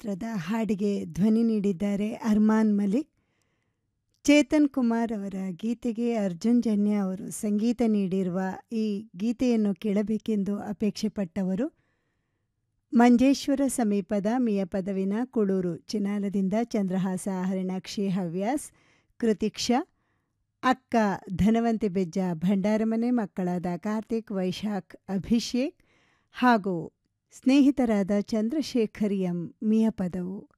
ಚಿತ್ರದ ಹಾಡಿಗೆ ಧ್ವನಿ ನೀಡಿದ್ದಾರೆ ಅರ್ಮಾನ್ ಮಲಿಕ್ ಚೇತನ್ ಕುಮಾರ್ ಅವರ ಗೀತೆಗೆ ಅರ್ಜುನ್ ಜನ್ಯ ಅವರು ಸಂಗೀತ ನೀಡಿರುವ ಈ ಗೀತೆಯನ್ನು ಕೇಳಬೇಕೆಂದು ಅಪೇಕ್ಷೆ ಪಟ್ಟವರು ಮಂಜೇಶ್ವರ ಸಮೀಪದ ಮಿಯಪದವಿನ ಕುಳೂರು ಚಿನಾಲದಿಂದ ಚಂದ್ರಹಾಸ ಹರಿಣಾಕ್ಷಿ ಹವ್ಯಾಸ್ ಕೃತಿಕ್ಷಾ ಅಕ್ಕ ಧನವಂತಿ ಬೆಜ್ಜ ಭಂಡಾರಮನೆ ಮಕ್ಕಳಾದ ಕಾರ್ತಿಕ್ ವೈಶಾಖ್ ಅಭಿಷೇಕ್ ಹಾಗೂ ಸ್ನೇಹಿತರಾದ ಚಂದ್ರಶೇಖರ್ ಎಂ ಮಿಯಪದವು